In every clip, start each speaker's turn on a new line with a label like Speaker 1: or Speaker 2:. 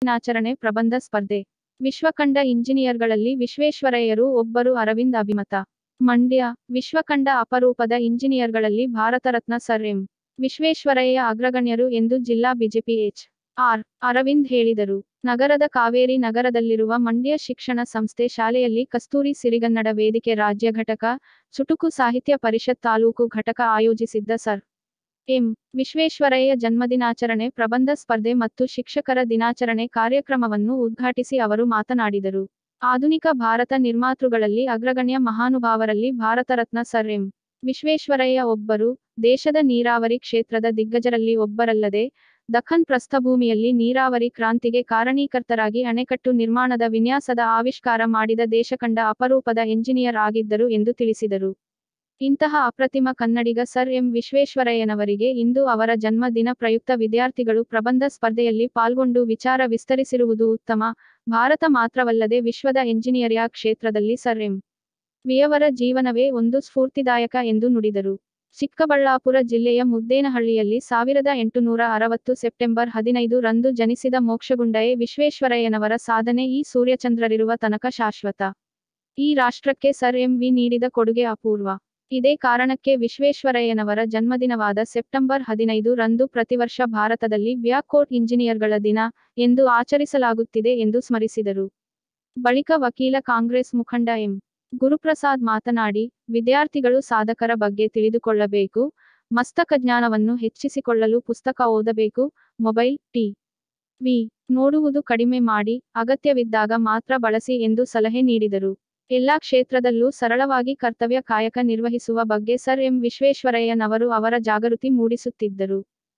Speaker 1: ದಿನಾಚರಣೆ ಪ್ರಬಂಧ ಸ್ಪರ್ಧೆ ವಿಶ್ವಕಂಡ ಇಂಜಿನಿಯರ್ಗಳಲ್ಲಿ ವಿಶ್ವೇಶ್ವರಯ್ಯರು ಒಬ್ಬರು ಅರವಿಂದ್ ಅಭಿಮತ ಮಂಡ್ಯ ವಿಶ್ವಕಂಡ ಅಪರೂಪದ ಇಂಜಿನಿಯರ್ಗಳಲ್ಲಿ ಭಾರತರತ್ನ ಸರ್ ಎಂ ವಿಶ್ವೇಶ್ವರಯ್ಯ ಅಗ್ರಗಣ್ಯರು ಎಂದು ಜಿಲ್ಲಾ ಬಿಜೆಪಿ ಎಚ್ ಆರ್ ಅರವಿಂದ್ ಹೇಳಿದರು ನಗರದ ಕಾವೇರಿ ನಗರದಲ್ಲಿರುವ ಮಂಡ್ಯ ಶಿಕ್ಷಣ ಸಂಸ್ಥೆ ಶಾಲೆಯಲ್ಲಿ ಕಸ್ತೂರಿ ಸಿರಿಗನ್ನಡ ವೇದಿಕೆ ರಾಜ್ಯ ಘಟಕ ಚುಟುಕು ಸಾಹಿತ್ಯ ಪರಿಷತ್ ತಾಲೂಕು ಘಟಕ ಆಯೋಜಿಸಿದ್ದ ಸರ್ ಎಂ ವಿಶ್ವೇಶ್ವರಯ್ಯ ಜನ್ಮದಿನಾಚರಣೆ ಪ್ರಬಂಧ ಸ್ಪರ್ಧೆ ಮತ್ತು ಶಿಕ್ಷಕರ ದಿನಾಚರಣೆ ಕಾರ್ಯಕ್ರಮವನ್ನು ಉದ್ಘಾಟಿಸಿ ಅವರು ಮಾತನಾಡಿದರು ಆಧುನಿಕ ಭಾರತ ನಿರ್ಮಾತೃಗಳಲ್ಲಿ ಅಗ್ರಗಣ್ಯ ಮಹಾನುಭಾವರಲ್ಲಿ ಭಾರತರತ್ನ ಸರ್ ಎಂ ವಿಶ್ವೇಶ್ವರಯ್ಯ ಒಬ್ಬರು ದೇಶದ ನೀರಾವರಿ ಕ್ಷೇತ್ರದ ದಿಗ್ಗಜರಲ್ಲಿ ಒಬ್ಬರಲ್ಲದೆ ದಖನ್ ಪ್ರಸ್ಥಭೂಮಿಯಲ್ಲಿ ನೀರಾವರಿ ಕ್ರಾಂತಿಗೆ ಕಾರಣೀಕರ್ತರಾಗಿ ಅಣೆಕಟ್ಟು ನಿರ್ಮಾಣದ ವಿನ್ಯಾಸದ ಆವಿಷ್ಕಾರ ಮಾಡಿದ ದೇಶಕಂಡ ಅಪರೂಪದ ಎಂಜಿನಿಯರ್ ಆಗಿದ್ದರು ಎಂದು ತಿಳಿಸಿದರು ಇಂತಹ ಅಪ್ರತಿಮ ಕನ್ನಡಿಗ ಸರ್ ಎಂ ವಿಶ್ವೇಶ್ವರಯ್ಯನವರಿಗೆ ಇಂದು ಅವರ ಜನ್ಮ ದಿನ ಪ್ರಯುಕ್ತ ವಿದ್ಯಾರ್ಥಿಗಳು ಪ್ರಬಂಧ ಸ್ಪರ್ಧೆಯಲ್ಲಿ ಪಾಲ್ಗೊಂಡು ವಿಚಾರ ವಿಸ್ತರಿಸಿರುವುದು ಉತ್ತಮ ಭಾರತ ಮಾತ್ರವಲ್ಲದೆ ವಿಶ್ವದ ಎಂಜಿನಿಯರಿಯಾ ಕ್ಷೇತ್ರದಲ್ಲಿ ಸರ್ ಎಂ ವಿಯವರ ಜೀವನವೇ ಒಂದು ಸ್ಫೂರ್ತಿದಾಯಕ ಎಂದು ನುಡಿದರು ಚಿಕ್ಕಬಳ್ಳಾಪುರ ಜಿಲ್ಲೆಯ ಮುದ್ದೇನಹಳ್ಳಿಯಲ್ಲಿ ಸಾವಿರದ ಎಂಟುನೂರ ಅರವತ್ತು ಸೆಪ್ಟೆಂಬರ್ ಹದಿನೈದು ರಂದು ಜನಿಸಿದ ಮೋಕ್ಷಗುಂಡಯೇ ವಿಶ್ವೇಶ್ವರಯ್ಯನವರ ಸಾಧನೆ ಈ ಸೂರ್ಯಚಂದ್ರರಿರುವ ತನಕ ಶಾಶ್ವತ ಈ ರಾಷ್ಟ್ರಕ್ಕೆ ಸರ್ ಎಂ ವಿ ನೀಡಿದ ಕೊಡುಗೆ ಅಪೂರ್ವ ಇದೇ ಕಾರಣಕ್ಕೆ ವಿಶ್ವೇಶ್ವರಯ್ಯನವರ ಜನ್ಮದಿನವಾದ ಸೆಪ್ಟೆಂಬರ್ ಹದಿನೈದು ರಂದು ಪ್ರತಿವರ್ಷ ಭಾರತದಲ್ಲಿ ಬ್ಯಾಕ್ಕೋಟ್ ಇಂಜಿನಿಯರ್ಗಳ ದಿನ ಎಂದು ಆಚರಿಸಲಾಗುತ್ತಿದೆ ಎಂದು ಸ್ಮರಿಸಿದರು ಬಳಿಕ ವಕೀಲ ಕಾಂಗ್ರೆಸ್ ಮುಖಂಡ ಎಂ ಗುರುಪ್ರಸಾದ್ ಮಾತನಾಡಿ ವಿದ್ಯಾರ್ಥಿಗಳು ಸಾಧಕರ ಬಗ್ಗೆ ತಿಳಿದುಕೊಳ್ಳಬೇಕು ಮಸ್ತಕ ಜ್ಞಾನವನ್ನು ಹೆಚ್ಚಿಸಿಕೊಳ್ಳಲು ಪುಸ್ತಕ ಓದಬೇಕು ಮೊಬೈಲ್ ಟಿ ವಿ ನೋಡುವುದು ಕಡಿಮೆ ಮಾಡಿ ಅಗತ್ಯವಿದ್ದಾಗ ಮಾತ್ರ ಬಳಸಿ ಎಂದು ಸಲಹೆ ನೀಡಿದರು ಎಲ್ಲಾ ಕ್ಷೇತ್ರದಲ್ಲೂ ಸರಳವಾಗಿ ಕರ್ತವ್ಯ ಕಾಯಕ ನಿರ್ವಹಿಸುವ ಬಗ್ಗೆ ಸರ್ ಎಂ ವಿಶ್ವೇಶ್ವರಯ್ಯನವರು ಅವರ ಜಾಗೃತಿ ಮೂಡಿಸುತ್ತಿದ್ದರು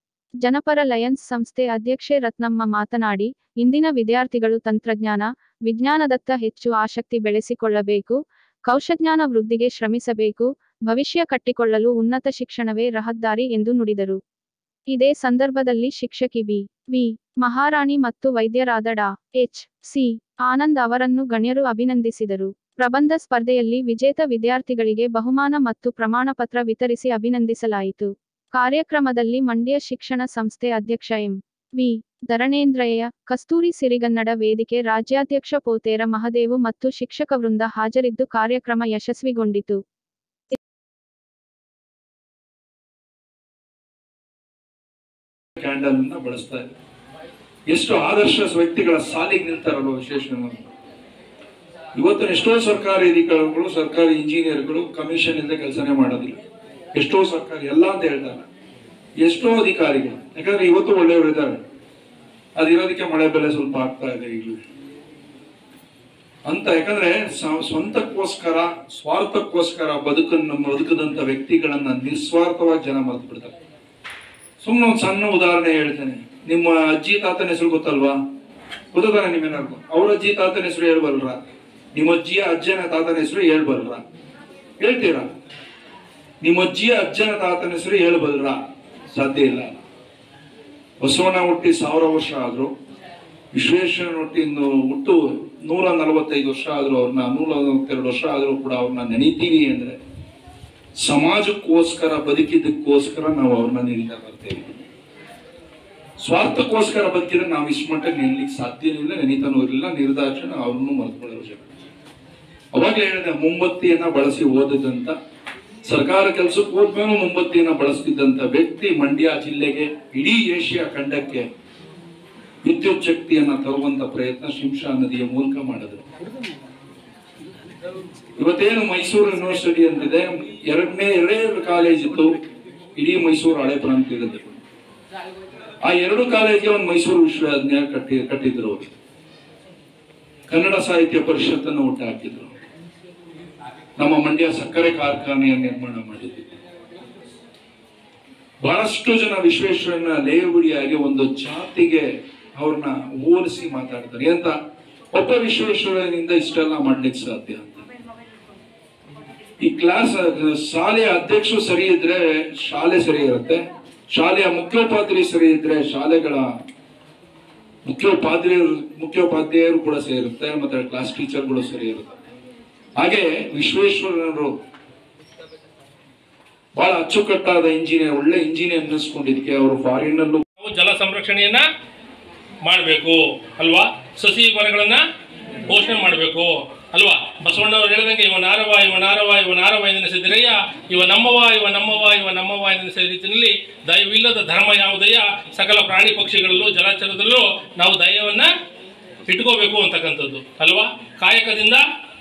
Speaker 1: ಜನಪರ ಲಯನ್ಸ್ ಸಂಸ್ಥೆ ಅಧ್ಯಕ್ಷೆ ರತ್ನಮ್ಮ ಮಾತನಾಡಿ ಇಂದಿನ ವಿದ್ಯಾರ್ಥಿಗಳು ತಂತ್ರಜ್ಞಾನ ವಿಜ್ಞಾನದತ್ತ ಹೆಚ್ಚು ಆಸಕ್ತಿ ಬೆಳೆಸಿಕೊಳ್ಳಬೇಕು ಕೌಶಜ್ಞಾನ ವೃದ್ಧಿಗೆ ಶ್ರಮಿಸಬೇಕು ಭವಿಷ್ಯ ಕಟ್ಟಿಕೊಳ್ಳಲು ಉನ್ನತ ಶಿಕ್ಷಣವೇ ರಹದಾರಿ ಎಂದು ನುಡಿದರು ಇದೇ ಸಂದರ್ಭದಲ್ಲಿ ಶಿಕ್ಷಕಿ ಬಿ ವಿ ಮಹಾರಾಣಿ ಮತ್ತು ವೈದ್ಯರಾದ ಡಾ ಎಚ್ ಸಿ ಆನಂದ್ ಅವರನ್ನು ಗಣ್ಯರು ಅಭಿನಂದಿಸಿದರು ಪ್ರಬಂಧ ಸ್ಪರ್ಧೆಯಲ್ಲಿ ವಿಜೇತ ವಿದ್ಯಾರ್ಥಿಗಳಿಗೆ ಬಹುಮಾನ ಮತ್ತು ಪ್ರಮಾಣಪತ್ರ ವಿತರಿಸಿ ಅಭಿನಂದಿಸಲಾಯಿತು ಕಾರ್ಯಕ್ರಮದಲ್ಲಿ ಮಂಡ್ಯ ಶಿಕ್ಷಣ ಸಂಸ್ಥೆ ಅಧ್ಯಕ್ಷ ಎಂ ವಿ ಧರಣೇಂದ್ರಯ್ಯ ಕಸ್ತೂರಿ ಸಿರಿಗನ್ನಡ ವೇದಿಕೆ ರಾಜ್ಯಾಧ್ಯಕ್ಷ ಪೋತೇರ ಮಹದೇವು ಮತ್ತು ಶಿಕ್ಷಕ ವೃಂದ ಹಾಜರಿದ್ದು ಕಾರ್ಯಕ್ರಮ ಯಶಸ್ವಿಗೊಂಡಿತು
Speaker 2: ಕ್ಯಾಂಡಲ್ ಅನ್ನ ಬಳಸ್ತಾ ಇದೆ ಎಷ್ಟು ಆದರ್ಶ ವ್ಯಕ್ತಿಗಳ ಸಾಲಿಗೆ ನಿಲ್ತಾರಲ್ವ ವಿಶೇಷವಾಗಿ ಇವತ್ತು ಎಷ್ಟೋ ಸರ್ಕಾರಿ ಅಧಿಕಾರಿಗಳು ಸರ್ಕಾರಿ ಇಂಜಿನಿಯರ್ಗಳು ಕಮಿಷನ್ ಇಲ್ಲದೆ ಕೆಲಸನೇ ಮಾಡೋದಿಲ್ಲ ಎಷ್ಟೋ ಸರ್ಕಾರಿ ಎಲ್ಲ ಅಂತ ಹೇಳ್ತಾರೆ ಎಷ್ಟೋ ಅಧಿಕಾರಿಗಳು ಯಾಕಂದ್ರೆ ಇವತ್ತು ಒಳ್ಳೆಯವರು ಇದ್ದಾರೆ ಅದಿರೋದಕ್ಕೆ ಮಳೆ ಬೆಲೆ ಸ್ವಲ್ಪ ಆಗ್ತಾ ಇದೆ ಈಗಲೂ ಅಂತ ಯಾಕಂದ್ರೆ ಸ- ಸ್ವಂತಕ್ಕೋಸ್ಕರ ಸ್ವಾರ್ಥಕ್ಕೋಸ್ಕರ ಬದುಕನ್ನು ಬದುಕದಂತ ವ್ಯಕ್ತಿಗಳನ್ನ ನಿಸ್ವಾರ್ಥವಾಗಿ ಜನ ಮರೆತು ಬಿಡ್ತಾರೆ ಸುಮ್ಮನೆ ಒಂದು ಸಣ್ಣ ಉದಾಹರಣೆ ಹೇಳ್ತೇನೆ ನಿಮ್ಮ ಅಜ್ಜಿ ತಾತನ ಹೆಸರು ಗೊತ್ತಲ್ವಾ ಗೊತ್ತಾನೆ ನಿಮ್ಮೇನಾದ್ರು ಅವ್ರ ಅಜ್ಜಿ ತಾತನ ಹೆಸರು ಹೇಳ್ಬಲ್ರ ನಿಮ್ಮ ಅಜ್ಜಿಯ ಅಜ್ಜನ ತಾತನ ಹೆಸರು ಹೇಳ್ಬಲ್ರ ಹೇಳ್ತೀರಾ ನಿಮ್ಮ ಅಜ್ಜಿಯ ಅಜ್ಜನ ತಾತನ ಹೆಸರು ಹೇಳ್ಬಲ್ರ ಸಾಧ್ಯ ಇಲ್ಲ ಬಸವಣ್ಣ ಹುಟ್ಟಿ ಸಾವಿರ ವರ್ಷ ಆದ್ರು ವಿಶ್ವೇಶ್ವರನ ಹುಟ್ಟಿ ಇನ್ನು ಹುಟ್ಟು ನೂರ ನಲವತ್ತೈದು ವರ್ಷ ಆದ್ರೂ ಅವ್ರನ್ನ ನೂರ ನಲವತ್ತೆರಡು ವರ್ಷ ಆದ್ರೂ ಕೂಡ ಅವ್ರನ್ನ ನೆನೀತೀವಿ ಅಂದ್ರೆ ಸಮಾಜಕ್ಕೋಸ್ಕರ ಬದುಕಿದ್ದಕ್ಕೋಸ್ಕರ ನಾವು ಅವ್ರನ್ನ ನೆನೀತಾ ಬರ್ತೇವೆ ಸ್ವಾರ್ಥಕ್ಕೋಸ್ಕರ ಬದುಕಿದ್ರೆ ನಾವು ಇಷ್ಟು ಮಟ್ಟಕ್ಕೆ ನೆನಲಿಕ್ಕೆ ಸಾಧ್ಯನೂ ಇಲ್ಲ ನೆನೀತಾನೂ ಇರಲಿಲ್ಲ ನಿರ್ದಾಕ್ಷಣ ಅವ್ರನ್ನು ಮರೆತುಕೊಳ್ಳೋ ಜನ ಅವಾಗಲೇ ಹೇಳಿದೆ ಮೊಂಬತ್ತಿಯನ್ನ ಬಳಸಿ ಓದಿದಂತ ಸರ್ಕಾರ ಕೆಲಸಕ್ಕೆ ಹೋದ್ಮೇಲೂ ಮೊಂಬತ್ತಿಯನ್ನ ಬಳಸ್ತಿದ್ದಂತ ವ್ಯಕ್ತಿ ಮಂಡ್ಯ ಜಿಲ್ಲೆಗೆ ಇಡೀ ಏಷ್ಯಾ ಖಂಡಕ್ಕೆ ವಿದ್ಯುತ್ ಶಕ್ತಿಯನ್ನ ತರುವಂತ ಪ್ರಯತ್ನ ಶಿಂಷಾ ನದಿಯ ಮೂಲಕ ಮಾಡಿದ್ರು ಇವತ್ತೇನು ಮೈಸೂರು ಯೂನಿವರ್ಸಿಟಿ ಅಂತಿದೆ ಎರಡನೇ ಎರಡೇ ಎರಡು ಕಾಲೇಜ್ ಇತ್ತು ಇಡೀ ಮೈಸೂರು ಹಳೆ ಪ್ರಾಂತ್ಯದಲ್ಲಿ ಆ ಎರಡು ಕಾಲೇಜ್ಗೆ ಒಂದು ಮೈಸೂರು ವಿಶ್ವವಿದ್ಯಾಲಯ ಕಟ್ಟಿ ಕಟ್ಟಿದ್ರು ಅವರು ಕನ್ನಡ ಸಾಹಿತ್ಯ ಪರಿಷತ್ತನ್ನು ಹುಟ್ಟು ಹಾಕಿದ್ರು ನಮ್ಮ ಮಂಡ್ಯ ಸಕ್ಕರೆ ಕಾರ್ಖಾನೆಯ ನಿರ್ಮಾಣ ಮಾಡಿದ್ರು ಬಹಳಷ್ಟು ಜನ ವಿಶ್ವೇಶ್ವರನ ಲೇವುಡಿಯಾಗಿ ಒಂದು ಜಾತಿಗೆ ಅವ್ರನ್ನ ಹೋಲಿಸಿ ಮಾತಾಡ್ತಾರೆ ಎಂತ ಒಬ್ಬ ವಿಶ್ವೇಶ್ವರನಿಂದ ಇಷ್ಟೆಲ್ಲ ಮಾಡ್ಲಿಕ್ಕೆ ಸಾಧ್ಯ ಅಂತ ಈ ಕ್ಲಾಸ್ ಶಾಲೆಯ ಅಧ್ಯಕ್ಷರು ಸರಿ ಇದ್ರೆ ಶಾಲೆ ಸರಿ ಇರುತ್ತೆ ಶಾಲೆಯ ಮುಖ್ಯೋಪಾಧ್ಯಾಯರು ಸರಿ ಇದ್ರೆ ಶಾಲೆಗಳ ಮುಖ್ಯೋಪಾಧ್ಯಾಯರು ಮುಖ್ಯೋಪಾಧ್ಯಾಯರು ಕೂಡ ಸರಿ ಇರುತ್ತೆ ಮತ್ತೆ ಕ್ಲಾಸ್ ಟೀಚರ್ಗಳು ಸರಿ ಇರುತ್ತೆ ಹಾಗೆ ವಿಶ್ವೇಶ್ವರರು ಬಹಳ ಅಚ್ಚುಕಟ್ಟಾದ ಇಂಜಿನಿಯರ್ ಒಳ್ಳೆ ಇಂಜಿನಿಯರ್ ಅನ್ನಿಸ್ಕೊಂಡಿದ್ದಕ್ಕೆ ಅವರು ಫಾರಿನ್ ಅಲ್ಲೂ
Speaker 3: ನಾವು ಜಲ ಸಂರಕ್ಷಣೆಯನ್ನ ಮಾಡಬೇಕು ಅಲ್ವಾ ಸಸಿ ಮರಗಳನ್ನ ಪೋಷಣೆ ಮಾಡಬೇಕು ಅಲ್ವಾ ಬಸವಣ್ಣವ್ರು ಹೇಳಿದಂಗೆ ಇವ ನಾರವ ಇವ ನಾರವ ಇವ ನಾರವ ಎಂದೆನಿಸಿದಿರಯ್ಯ ಇವ ನಮ್ಮವ ಇವ ನಮ್ಮವ ಇವ ನಮ್ಮವ ಎಂದೆನಿಸಿದ ರೀತಿಯಲ್ಲಿ ದಯವಿಲ್ಲದ ಧರ್ಮ ಯಾವುದಯ್ಯ ಸಕಲ ಪ್ರಾಣಿ ಪಕ್ಷಿಗಳಲ್ಲೂ ಜಲಚರದಲ್ಲೂ ನಾವು ದಯವನ್ನ ಇಟ್ಕೋಬೇಕು ಅಂತಕ್ಕಂಥದ್ದು ಅಲ್ವಾ ಕಾಯಕದಿಂದ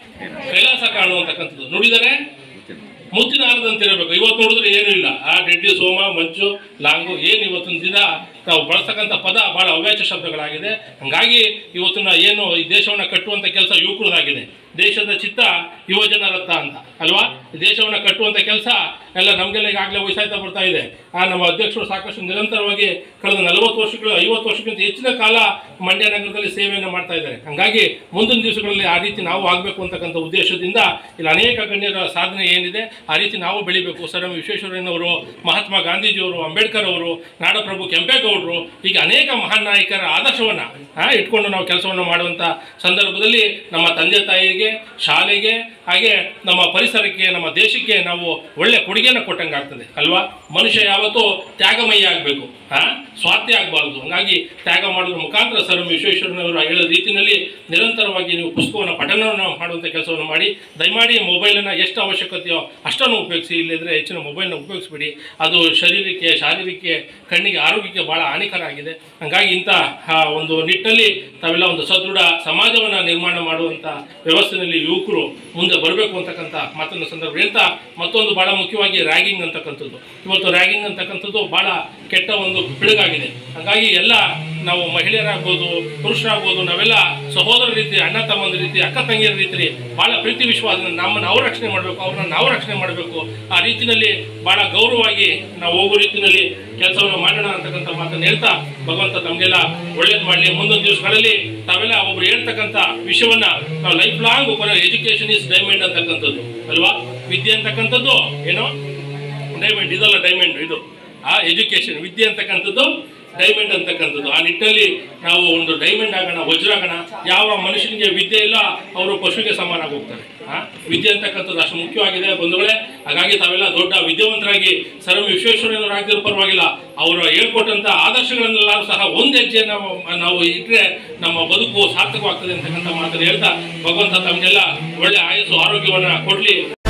Speaker 3: ಕೈಲಾಸ ಕಾಣುವಂತಕ್ಕಂಥದ್ದು ನುಡಿದರೆ ಮುತ್ತಿನ ಹಾರದಂತಿರಬೇಕು ಇವತ್ತು ನೋಡಿದ್ರೆ ಏನೂ ಇಲ್ಲ ಆ ಡೆಡ್ಡಿ ಸೋಮ ಮಂಚು ಲಾಂಗು ಏನು ಇವತ್ತಿನ ದಿನ ನಾವು ಬಳಸ್ತಕ್ಕಂಥ ಪದ ಬಹಳ ಅವ್ಯಾಚ ಶಬ್ದಗಳಾಗಿದೆ ಹಂಗಾಗಿ ಇವತ್ತಿನ ಏನು ಈ ದೇಶವನ್ನು ಕಟ್ಟುವಂಥ ಕೆಲಸ ಯುವಕರದಾಗಿದೆ ದೇಶದ ಚಿತ್ತ ಯುವಜನ ರಥ ಅಂತ ಅಲ್ವಾ ಈ ದೇಶವನ್ನು ಕಟ್ಟುವಂಥ ಕೆಲಸ ಎಲ್ಲ ನಮಗೆಲ್ಲ ಈಗಾಗಲೇ ವಯಸ್ಸಾಯ್ತಾ ಬರ್ತಾ ಇದೆ ಆ ನಮ್ಮ ಅಧ್ಯಕ್ಷರು ಸಾಕಷ್ಟು ನಿರಂತರವಾಗಿ ಕಳೆದ ನಲವತ್ತು ವರ್ಷಗಳು ಐವತ್ತು ವರ್ಷಕ್ಕಿಂತ ಹೆಚ್ಚಿನ ಕಾಲ ಮಂಡ್ಯ ನಗರದಲ್ಲಿ ಸೇವೆಯನ್ನು ಮಾಡ್ತಾ ಇದ್ದಾರೆ ಹಂಗಾಗಿ ಮುಂದಿನ ದಿವಸಗಳಲ್ಲಿ ಆ ರೀತಿ ನಾವು ಆಗಬೇಕು ಅಂತಕ್ಕಂಥ ಉದ್ದೇಶದಿಂದ ಇಲ್ಲಿ ಅನೇಕ ಗಣ್ಯರ ಸಾಧನೆ ಏನಿದೆ ಆ ರೀತಿ ನಾವು ಬೆಳಿಬೇಕು ಸರ್ ಎಂ ವಿಶ್ವೇಶ್ವರಯ್ಯನವರು ಮಹಾತ್ಮ ಗಾಂಧೀಜಿಯವರು ಅಂಬೇಡ್ಕರ್ ಅವರು ನಾಡಪ್ರಭು ಕೆಂಪೇಗೌಡರು ಹೀಗೆ ಅನೇಕ ಮಹಾನ್ ನಾಯಕರ ಆದರ್ಶವನ್ನು ಇಟ್ಕೊಂಡು ನಾವು ಕೆಲಸವನ್ನು ಮಾಡುವಂಥ ಸಂದರ್ಭದಲ್ಲಿ ನಮ್ಮ ತಂದೆ ತಾಯಿಗೆ ಶಾಲೆಗೆ ಹಾಗೆ ನಮ್ಮ ಪರಿಸರಕ್ಕೆ ನಮ್ಮ ದೇಶಕ್ಕೆ ನಾವು ಒಳ್ಳೆ ಕೊಡುಗೆಯನ್ನು ಕೊಟ್ಟಂಗೆ ಆಗ್ತದೆ ಅಲ್ವಾ ಮನುಷ್ಯ ಯಾವತ್ತೂ ತ್ಯಾಗಮಯ ಆಗಬೇಕು ಹಾ ಸ್ವಾರ್ಥಿ ಆಗಬಾರ್ದು ಹಂಗಾಗಿ ತ್ಯಾಗ ಮಾಡೋದ್ರ ಮುಖಾಂತರ ಸರ್ ಎಂ ವಿಶ್ವೇಶ್ವರಯ್ಯನವರು ಹೇಳಿದ ರೀತಿಯಲ್ಲಿ ನಿರಂತರವಾಗಿ ನೀವು ಪುಸ್ತಕವನ್ನು ಪಠಣವನ್ನು ಮಾಡುವಂಥ ಕೆಲಸವನ್ನು ಮಾಡಿ ದಯಮಾಡಿ ಮೊಬೈಲನ್ನು ಎಷ್ಟು ಅವಶ್ಯಕತೆಯೋ ಅಷ್ಟನ್ನು ಉಪಯೋಗಿಸಿ ಇಲ್ಲದ್ರೆ ಹೆಚ್ಚಿನ ಮೊಬೈಲ್ನ ಉಪಯೋಗಿಸ್ಬಿಡಿ ಅದು ಶರೀರಕ್ಕೆ ಶಾರೀರಕ್ಕೆ ಕಣ್ಣಿಗೆ ಆರೋಗ್ಯಕ್ಕೆ ಭಾಳ ಹಾನಿಕರ ಆಗಿದೆ ಹಂಗಾಗಿ ಇಂಥ ಆ, ಒಂದು ನಿಟ್ಟಿನಲ್ಲಿ ತಾವೆಲ್ಲ ಒಂದು ಸದೃಢ ಸಮಾಜವನ್ನು ನಿರ್ಮಾಣ ಮಾಡುವಂಥ ವ್ಯವಸ್ಥೆಯಲ್ಲಿ ಯುವಕರು ಮುಂದೆ ಬರಬೇಕು ಅಂತಕ್ಕಂಥ ಮಾತನ್ನ ಸಂದರ್ಭ ಹೇಳ್ತಾ ಮತ್ತೊಂದು ಭಾಳ ಮುಖ್ಯವಾಗಿ ರ್ಯಾಗಿಂಗ್ ಅಂತಕ್ಕಂಥದ್ದು ಇವತ್ತು ರ್ಯಾಗಿಂಗ್ ಅಂತಕ್ಕಂಥದ್ದು ಭಾಳ ಕೆಟ್ಟ ಒಂದು ಬೆಳಗಾಗಿದೆ ಹಾಗಾಗಿ ಎಲ್ಲ ನಾವು ಮಹಿಳೆಯರಾಗ್ಬೋದು ಪುರುಷರಾಗ್ಬೋದು ನಾವೆಲ್ಲ ಸಹೋದರ ರೀತಿ ಅಣ್ಣ ತಮ್ಮಂದ ರೀತಿ ಅಕ್ಕ ತಂಗಿಯರ ರೀತಿ ಭಾಳ ಪ್ರೀತಿ ವಿಶ್ವಾಸ ನಮ್ಮನ್ನು ನಾವು ರಕ್ಷಣೆ ಮಾಡಬೇಕು ಅವ್ರನ್ನ ನಾವು ರಕ್ಷಣೆ ಮಾಡಬೇಕು ಆ ರೀತಿಯಲ್ಲಿ ಭಾಳ ಗೌರವವಾಗಿ ನಾವು ಹೋಗೋ ರೀತಿಯಲ್ಲಿ ಕೆಲಸವನ್ನು ಮಾಡೋಣ ಅಂತಕ್ಕಂಥ ಮಾತನ್ನು ಹೇಳ್ತಾ ಭಗವಂತ ತಮಗೆಲ್ಲ ಒಳ್ಳೇದು ಮಾಡಲಿ ಮುಂದಿನ ದಿವಸಗಳಲ್ಲಿ ತಾವೆಲ್ಲ ಒಬ್ರು ಹೇಳ್ತಕ್ಕಂಥ ವಿಷಯವನ್ನ ನಾವು lifelong education is diamond ಅಂತಕ್ಕಂಥದ್ದು ಅಲ್ವಾ ವಿದ್ಯೆ ಅಂತಕ್ಕಂಥದ್ದು ಏನೋ ಡೈಮಂಡ್ ಇದಲ್ಲ ಡೈಮಂಡ್ ಇದು ಆ ಎಜುಕೇಶನ್ ವಿದ್ಯೆ ಅಂತಕ್ಕಂಥದ್ದು ಡೈಮಂಡ್ ಅಂತಕ್ಕಂಥದ್ದು ಆ ನಿಟ್ಟಿನಲ್ಲಿ ನಾವು ಒಂದು ಡೈಮಂಡ್ ಆಗೋಣ ವಜ್ರ ಆಗೋಣ ಯಾವ ಮನುಷ್ಯನಿಗೆ ವಿದ್ಯೆ ಇಲ್ಲ ಅವರು ಪಶುವಿಗೆ ಸಮಾನ ಆಗಿ ಹೋಗ್ತಾರೆ ಆ ವಿದ್ಯೆ ಅಂತಕ್ಕಂಥದ್ದು ಅಷ್ಟು ಮುಖ್ಯವಾಗಿದೆ ಬಂಧುಗಳೇ ಹಾಗಾಗಿ ತಾವೆಲ್ಲ ದೊಡ್ಡ ವಿದ್ಯಾವಂತರಾಗಿ ಸರ್ ಎಂ ವಿಶ್ವೇಶ್ವರಯ್ಯನವರು ಆಗಿರೋ ಪರವಾಗಿಲ್ಲ ಅವರು ಹೇಳ್ಕೊಟ್ಟಂತ ಆದರ್ಶಗಳನ್ನೆಲ್ಲ ಸಹ ಒಂದು ಹೆಜ್ಜೆ ನಾವು ನಾವು ಇಟ್ಟರೆ ನಮ್ಮ ಬದುಕು ಸಾರ್ಥಕವಾಗ್ತದೆ ಅಂತಕ್ಕಂಥ ಮಾತನ್ನು ಹೇಳ್ತಾ ಭಗವಂತ ತಮಗೆಲ್ಲ ಒಳ್ಳೆ ಆಯಸ್ಸು ಆರೋಗ್ಯವನ್ನ ಕೊಡ್ಲಿ